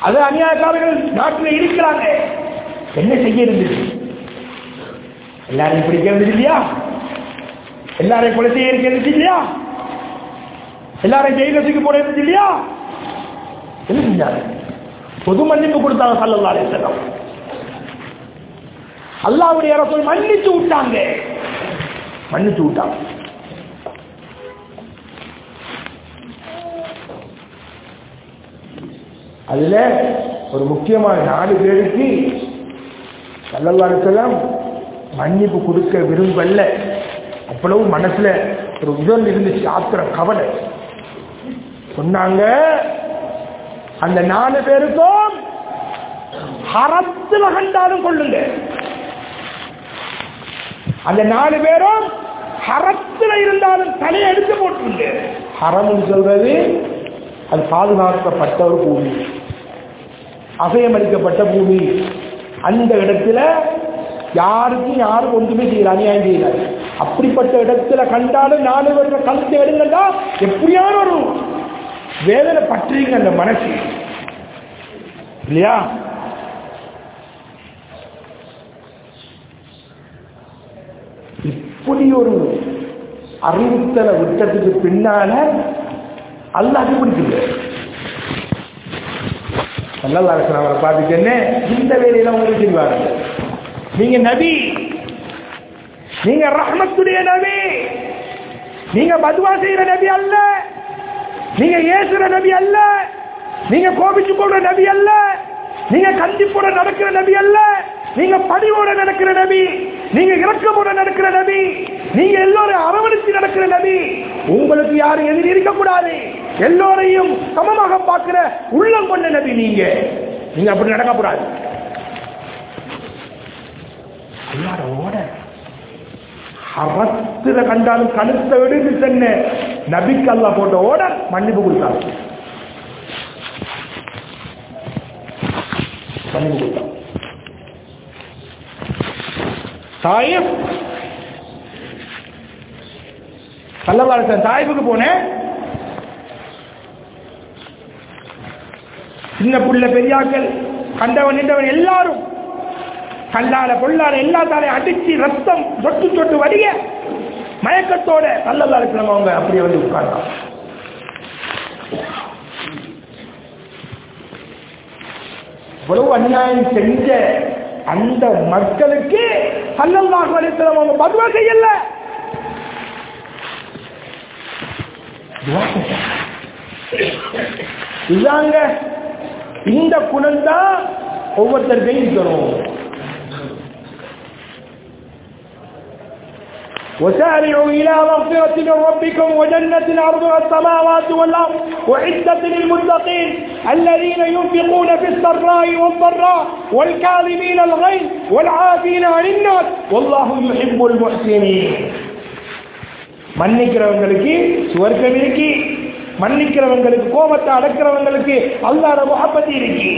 அது அநியாயக்காரர்கள் நாட்டில் இருக்கிறாங்க என்ன செய்ய இருந்தது எல்லாரையும் பிடிக்க இருந்தது இல்லையா எல்லாரையும் கொலை செய்ய இருந்தது இல்லையா எல்லாரையும் ஜெயிலத்துக்கு போட இருந்தது இல்லையா என்ன செஞ்சாங்க பொது மன்னிப்பு கொடுத்தாங்க சல்லல்லா அலிஸ்லாம் அல்லாவுடைய அரசு மன்னிச்சு விட்டாங்க மன்னிச்சு விட்டாங்க அதுல ஒரு முக்கியமான நாலு பேருக்கு சல்லல்லா அலிஸ்லாம் மன்னிப்பு கொடுக்க விரும்பல அவ்வளவு மனசுல ஒரு உதல் இருந்துச்சு ஆத்திரம் கவலை சொன்னாங்க அந்த நாலு பேருக்கும் ஹரத்துல கண்டாலும் கொள்ளுங்க அந்த நாலு பேரும் ஹரத்துல இருந்தாலும் தலையை எடுத்து போட்டுருங்க ஹரம்னு சொல்றது அது பாதுகாக்கப்பட்ட ஒரு பூமி அசையமளிக்கப்பட்ட பூமி அந்த இடத்துல யாருக்கும் யாரும் ஒன்றுமே செய்யல அநியாயம் செய்யல அப்படிப்பட்ட இடத்துல கண்டாலும் நாலு பேர் கழுத்தை எடுங்கடா எப்படியான ஒரு வேதனை பற்றுங்க அந்த மனசு இல்லையா இப்படி ஒரு அறிவுத்தலை விட்டதுக்கு பின்னால அல்லாஹ் பிடிக்குது நல்லா அவரை பார்த்துட்டு என்ன இந்த வேலையில உங்களுக்கு செய்வாங்க நீங்க நபி நீங்க ரஹ்மத்துடைய நபி நீங்க மதுவா செய்யற நபி அல்ல நீங்க ஏசுற நபி அல்ல நீங்க கோபிச்சு போடுற நபி அல்ல நீங்க கண்டிப்போட நடக்கிற நபி அல்ல நீங்க பணிவோட நடக்கிற நபி நீங்க இறக்கமோட நடக்கிற நபி நீங்க எல்லோரும் அரவணைச்சு நடக்கிற நபி உங்களுக்கு யாரும் எதிரி இருக்கக்கூடாது எல்லோரையும் சமமாக பார்க்கிற உள்ளம் கொண்ட நபி நீங்க நீங்க அப்படி நடக்கக்கூடாது அல்லாரோட ஹரத்துல கண்டாலும் கழுத்தை விடுன்னு சொன்ன நபிக்கு அல்லா போட்ட ஓட மன்னிப்பு கொடுத்தாங்க மன்னிப்பு கொடுத்தான் தாயிப் கள்ளவாரசன் தாயிப்புக்கு போனேன் சின்ன புள்ள பெரியாக்கள் கண்டவன் நின்றவன் எல்லாரும் கல்லால பொல்லால எல்லாத்தாலையும் அடிச்சு ரத்தம் சொட்டு சொட்டு வடிய மயக்கத்தோட நல்லதா இருக்கிறவங்க அவங்க அப்படியே வந்து உட்கார்ந்தான் இவ்வளவு அநியாயம் செஞ்ச அந்த மக்களுக்கு சல்லல்லாஹு அலைஹி வஸல்லம் அவங்க மதுவா செய்யல துவா செஞ்சாங்க. இதாங்க இந்த குணம் தான் ஒவ்வொருத்தருக்கையும் இருக்கணும் وسارعوا إلى مغفرة من ربكم وجنة عرضها السماوات والأرض وعدة للمتقين الذين ينفقون في السراء والضراء والكاظمين الغيظ والعافين عن الناس والله يحب المحسنين மன்னிக்கிறவங்களுக்கு சுவர்க்கம் இருக்கு மன்னிக்கிறவங்களுக்கு கோபத்தை அடக்கிறவங்களுக்கு அல்லாட முகப்பத்தி இருக்கு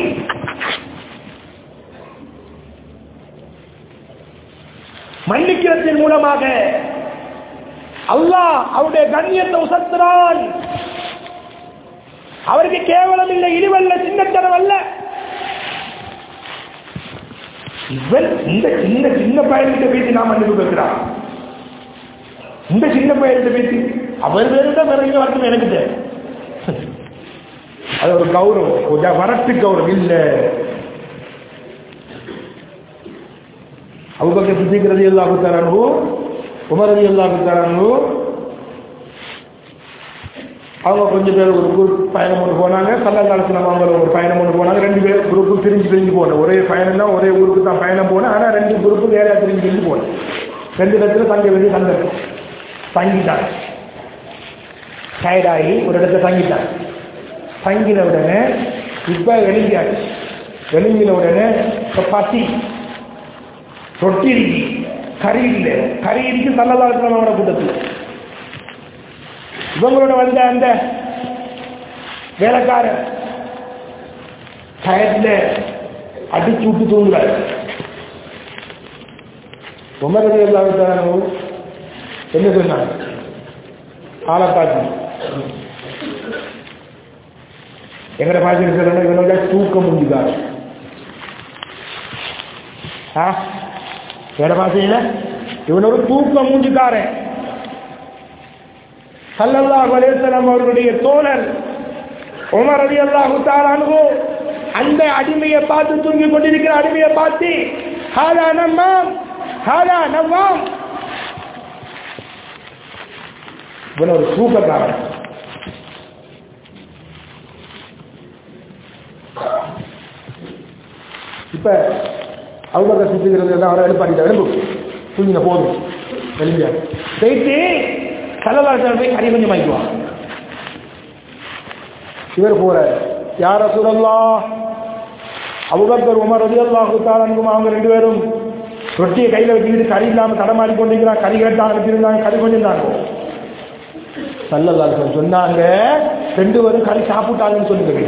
மன்னிக்கிறதன் மூலமாக அல்லாஹ் அவருடைய கண்ணியத்தை உசத்துறான் அவருக்கு கேவலம் இல்லை இழிவல்ல சின்னத்தனம் அல்ல இவன் இந்த சின்ன சின்ன பையன்கிட்ட பேசி நான் மன்னிப்பு கேட்கிறான் இந்த சின்ன பையன்கிட்ட பேசி அவர் வேறுதான் வேற எங்க வரட்டும் எனக்கு தெரியும். அது ஒரு கௌரவம் கொஞ்சம் வரட்டு கௌரவம் இல்ல அபுபக்கர் சித்திக் ரதி அல்லாஹு தரானு உமர் ரதி அல்லாஹு தரானு அவங்க கொஞ்சம் பேர் ஒரு குரூப் பயணம் ஒன்று போனாங்க கள்ளக்காலத்தில் அவங்க ஒரு பயணம் ஒன்று போனாங்க ரெண்டு பேர் குரூப்பு பிரிஞ்சு பிரிஞ்சு போனேன் ஒரே பயணம் தான் ஒரே ஊருக்கு தான் பயணம் போனேன் ஆனால் ரெண்டு குரூப்பு வேறையா பிரிஞ்சு பிரிஞ்சு போனேன் ரெண்டு இடத்துல தங்க வேண்டிய சந்தர்ப்பம் தங்கிட்டாங்க டயர்டாகி ஒரு இடத்துல தங்கிட்டாங்க தங்கின உடனே இப்போ வெளிஞ்சாச்சு வெளிஞ்சின உடனே இப்போ பசி ரொட்டி இருக்கு கறி இல்லை கறி இருக்கு சல்லல்லா இருக்கிறவங்களோட கூட்டத்தில் இவங்களோட வந்த அந்த வேலைக்காரன் டயர்ல அடிச்சு விட்டு தூங்குறாரு உமரது எல்லாரும் என்ன சொன்னாங்க ஆளை பார்த்து எங்கட பாஷையில் சொல்லணும் இவனோட தூக்கம் முடிஞ்சுக்காரு ஆ எங்கட பாஷையில் இவன் ஒரு தூக்கம் மூஞ்சுக்காரன் சல்லல்லாஹு அலைஹி வஸல்லம் அவர்களுடைய தோழர் உமர் ரலியல்லாஹு தஆலா அன்ஹு அந்த அடிமையை பார்த்து தூங்கி கொண்டிருக்கிற அடிமையை பார்த்து ஹாலா நம்மாம் ஹாலா நம்மாம் இவன் ஒரு தூக்கக்காரன் இப்ப அவங்க சுத்திக்கிறது எல்லாம் அவரை எழுப்பாடிட்டு எழுப்பு தூங்கின போதும் எழுந்த போயிட்டு கலவாசல் போய் கறி கொஞ்சம் வாங்கிக்குவான் இவர் போறார் யார சுரல்லா அபுபக்கர் உமர் ரதி அல்லாஹு தாலனுக்கும் அவங்க ரெண்டு பேரும் ரொட்டியை கையில வச்சுக்கிட்டு கறி இல்லாம தடமாறி கொண்டிருக்கிறான் கறி கேட்டா அனுப்பியிருந்தாங்க கறி கொண்டிருந்தாங்க சல்லல்லா சொன்னாங்க ரெண்டு பேரும் கறி சாப்பிட்டாங்கன்னு சொல்லுங்க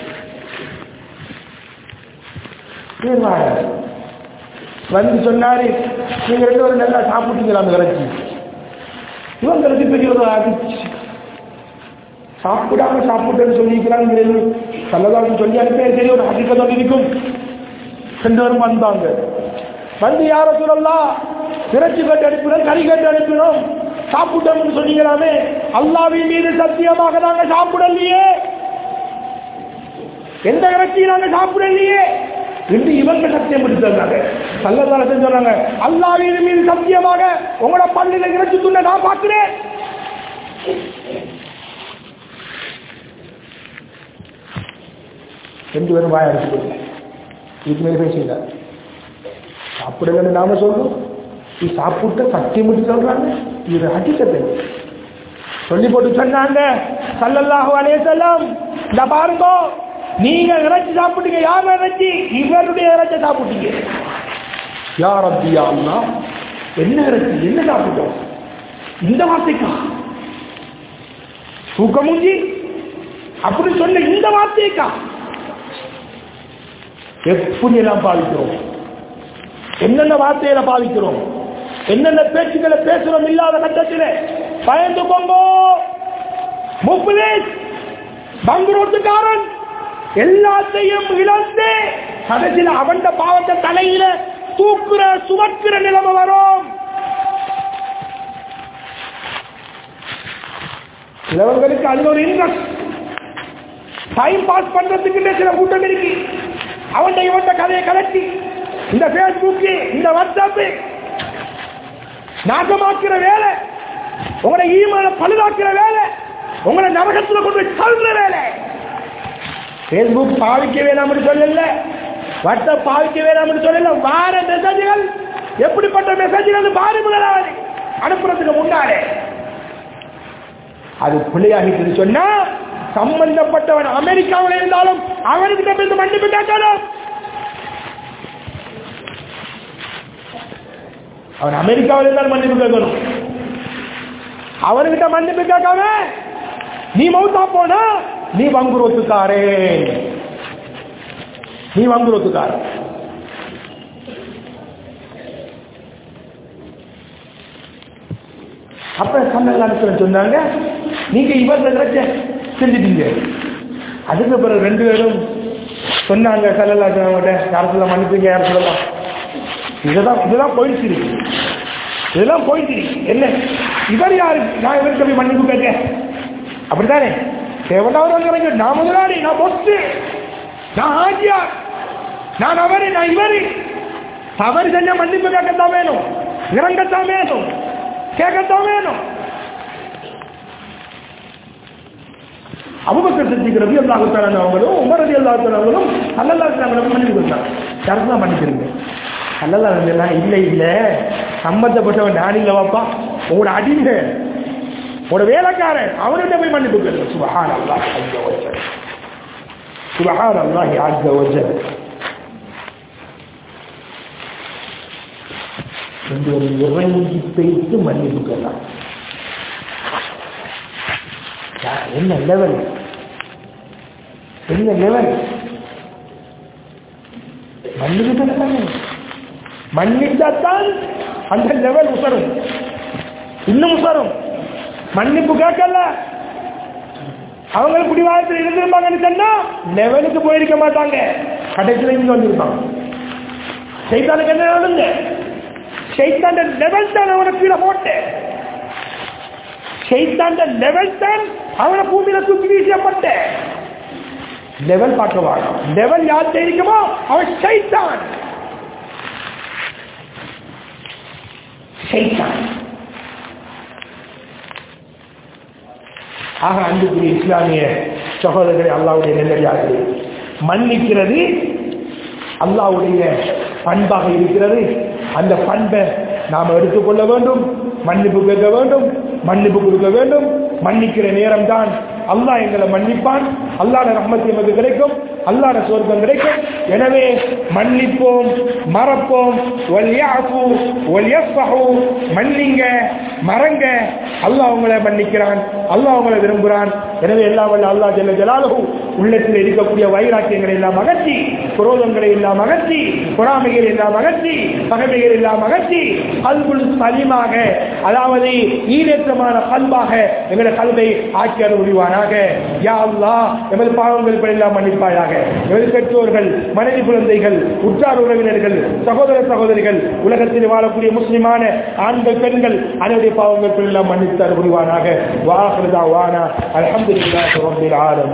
வந்து சொன்னாரு நீங்க ரெண்டு பேரும் நல்லா சாப்பிட்டீங்களா அந்த இறைச்சி இவங்களுக்கு பெரிய ஒரு அதிர்ச்சி சாப்பிடாம சாப்பிட்டேன்னு சொல்லிக்கிறாங்க சல்லதாவுக்கு சொல்லி அனுப்பி தெரிய ஒரு அதிகம் இருக்கும் ரெண்டு பேரும் வந்தாங்க வந்து யார சொல்லலாம் இறைச்சி கட்டு அனுப்பினோம் கறி கட்டு அனுப்பினோம் சாப்பிட்டோம்னு சொன்னீங்களாமே அல்லாவின் மீது சத்தியமாக நாங்க சாப்பிடலையே எந்த இறைச்சியும் நாங்க சாப்பிடலையே என்று இவங்க சத்தியம் பிடிச்சிருந்தாங்க சல்லதால சொன்னாங்க அல்லாவின் மீது சத்தியமாக உங்களோட பள்ளியில இறைச்சி துண்ண நான் பார்க்கிறேன் ரெண்டு பேரும் வாய அடிச்சு கொடுங்க இதுக்கு மேலே பேசுங்க சாப்பிடலன்னு நாம சொல்றோம் நீ சாப்பிட்டு சத்தியம் விட்டு சொல்றாங்க இது அடிக்கத்தை சொல்லி போட்டு சொன்னாங்க சல்லல்லாஹு அலைஹி வஸல்லம் இந்த பாருங்க நீங்க இறைச்சி சாப்பிட்டீங்க யார் இறைச்சி இவருடைய இறைச்சி சாப்பிட்டீங்க யார் அப்படியா அண்ணா என்ன இறைச்சி என்ன சாப்பிட்டோம் இந்த வார்த்தைக்கா தூக்க மூஞ்சி அப்படி சொன்ன இந்த வார்த்தைக்கா எப்படி எல்லாம் பாவிக்கிறோம் என்னென்ன வார்த்தையில பாவிக்கிறோம் என்னென்ன பேச்சுக்களை பேசுறோம் இல்லாத கட்டத்தில் பயந்து கொண்டோ முப்பலேஸ் பங்குரோட்டுக்காரன் எல்லாத்தையும் இழந்து கடைசியில் அவன் பாவத்தை தலையில தூக்குற சுமக்கிற நிலைமை வரும் சிலவங்களுக்கு அது ஒரு இன்ட்ரெஸ்ட் டைம் பாஸ் பண்றதுக்கு சில கூட்டம் இருக்கு அவன் இவன் கதையை கலட்டி இந்த பேஸ்புக் இந்த வாட்ஸ்அப் நாசமாக்குற வேலை உங்களை ஈமான பழுதாக்குற வேலை உங்களை நரகத்துல கொண்டு போய் தள்ளுற வேலை பேஸ்புக் பாவிக்க வேணாம்னு சொல்லல வாட்ஸ்அப் பாவிக்க வேணாம்னு சொல்லல வார மெசேஜ்கள் எப்படிப்பட்ட மெசேஜ்கள் பாரு முதலாவது அனுப்புறதுக்கு முன்னாலே அது பிள்ளையாகிட்டு சொன்னா சம்பந்தப்பட்டவன் அமெரிக்காவில் இருந்தாலும் அவனுக்கு இருந்து மன்னிப்பு கேட்கணும் அவன் அமெரிக்காவில் இருந்தாலும் மன்னிப்பு கேட்கணும் அவர்கிட்ட மன்னிப்பு கேட்காம நீ மௌத்தா போனா நீ வங்குரோத்துக்காரே நீ வங்குரோத்துக்கார அப்ப சம்மேளனத்தில் சொன்னாங்க நீங்க இவர் நினைச்ச செஞ்சிட்டீங்க அதுக்கு பிறகு ரெண்டு பேரும் சொன்னாங்க சல்லல்லா அவங்கள்ட்ட யார் சொல்ல மன்னிப்பீங்க யார் சொல்லலாம் இதெல்லாம் இதெல்லாம் போயிடுச்சு இதெல்லாம் போயிடுச்சு என்ன இவர் யாரு நான் இவருக்கு போய் மன்னிப்பு கேட்க அப்படித்தானே தேவனாவது நான் முதலாளி நான் பொத்து நான் ஆஜியா நான் அவரு நான் இவரு தவறு செஞ்ச மன்னிப்பு கேட்கத்தான் வேணும் இறங்கத்தான் வேணும் கேட்கத்தான் வேணும் அபுபக்கர் சித்திக்கு ரவி அல்லாஹுத்தான அவங்களும் உமர் ரவி அல்லாஹுத்தானவங்களும் அல்லல்லா அவங்களும் மன்னிப்பு கொடுத்தாங்க யாருக்கு தான் மன்னிக்கிறீங்க அல்லல்லா எல்லாம் இல்லை இல்லை சம்பந்தப்பட்டவன் நான் இல்லை வாப்பா உங்களோட அடிமை உங்களோட வேலைக்காரன் அவர்கிட்ட போய் மன்னிப்பு கேளுங்க சுபஹான் அல்லாஹ் அஜ்ஜ வஜல் சுபஹான் அல்லாஹ் அஜ்ஜ வஜல் ரெண்டு ஒரு இறங்கி பேசி மன்னிப்பு கேட்கலாம் என்ன லெவல் என்ன லெவல் மன்னிப்பு மன்னிச்சாத்தான் அந்த லெவல் உசரும் இன்னும் உசரும் மன்னிப்பு கேட்கல அவங்க குடிவாதத்தில் இருந்திருப்பாங்கன்னு சொன்னா லெவலுக்கு போயிருக்க மாட்டாங்க கடைசியில் இங்க வந்திருப்பாங்க சைத்தானுக்கு என்ன நடந்து சைத்தாண்ட லெவல் தான் அவனை கீழே போட்டேன் சைத்தாண்ட லெவல் தான் அவனை பூமியில தூக்கி வீசப்பட்ட லெவல் பார்க்கவாங்க லெவல் யார் இருக்குமோ அவன் சைத்தான் சைத்தான் ஆக அன்புக்குரிய இஸ்லாமிய சகோதரர்களை அல்லாவுடைய நெல்லடியார்கள் மன்னிக்கிறது அல்லாவுடைய பண்பாக இருக்கிறது அந்த பண்பை நாம் எடுத்துக்கொள்ள வேண்டும் மன்னிப்பு கேட்க வேண்டும் மன்னிப்பு கொடுக்க வேண்டும் மன்னிக்கிற நேரம் தான் அல்லாஹ் எங்களை மன்னிப்பான் அல்லாட ரஹ்மத் எமக்கு கிடைக்கும் அல்லாட சொர்க்கம் கிடைக்கும் எனவே மன்னிப்போம் மறப்போம் வல்யாஃபு வல்யஃபஹு மன்னிங்க மறங்க அல்லாஹ் உங்களை மன்னிக்கிறான் அல்லாஹ் உங்களை விரும்புகிறான் எனவே எல்லாம் வல்ல அல்லாஹ் ஜல்ல ஜலாலுஹு உள்ளத்தில் இருக்கக்கூடிய வைராக்கியங்களை எல்லாம் அகற்றி குரோதங்களை எல்லாம் அகற்றி பொறாமைகள் எல்லாம் அகற்றி பகைமைகள் எல்லாம் அகற்றி கல்புல் சலிமாக அதாவது ஈரேற்றமான கல்பாக எங்களை கல்வை ஆக்கி முடிவானாக யா அல்லாஹ் எமது பாவங்கள் எல்லாம் மன்னிப்பாயாக எமது பெற்றோர்கள் மனைவி குழந்தைகள் உற்றார் உறவினர்கள் சகோதர சகோதரிகள் உலகத்தில் வாழக்கூடிய முஸ்லிமான ஆண்கள் பெண்கள் அனைவருடைய பாவங்கள் எல்லாம் மன்னித்தார் முடிவானாக வாஹிருதா வானா அல்ஹம்துலில்லாஹி ரப்பில் ஆலமீன்